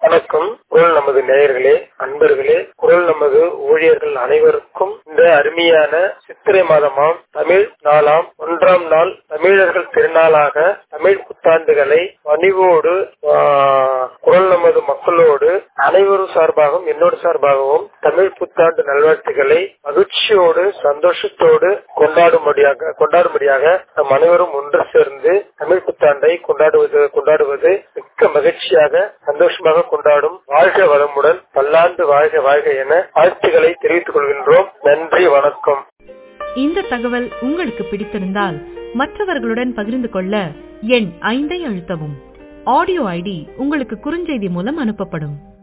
வணக்கம் குரல் நமது நேயர்களே அன்பர்களே குரல் நமது ஊழியர்கள் அனைவருக்கும் இந்த அருமையான சித்திரை மாதமாம் தமிழ் நாளாம் ஒன்றாம் நாள் தமிழர்கள் திருநாளாக தமிழ் புத்தாண்டுகளை பணிவோடு ஆஹ், குரல் நமது மக்களோடு அனைவரும் சார்பாகவும் என்னோட சார்பாகவும் தமிழ் புத்தாண்டு நல்வாழ்த்துக்களை மகிழ்ச்சியோடு சந்தோஷத்தோடு கொண்டாடும்படியாக கொண்டாடும்படியாக நம் அனைவரும் ஒன்று சேர்ந்து தமிழ் புத்தாண்டை கொண்டாடுவது கொண்டாடுவது மிக்க மகிழ்ச்சியாக சந்தோஷமாக கொண்டாடும் வாழ்க வளமுடன் பல்லாண்டு வாழ்க வாழ்க என வாழ்த்துக்களை தெரிவித்துக் கொள்கின்றோம் நன்றி வணக்கம் இந்த தகவல் உங்களுக்கு பிடித்திருந்தால் மற்றவர்களுடன் பகிர்ந்து கொள்ள எண் ஐந்தை அழுத்தவும் ஆடியோ ஐடி உங்களுக்கு குறுஞ்செய்தி மூலம் அனுப்பப்படும்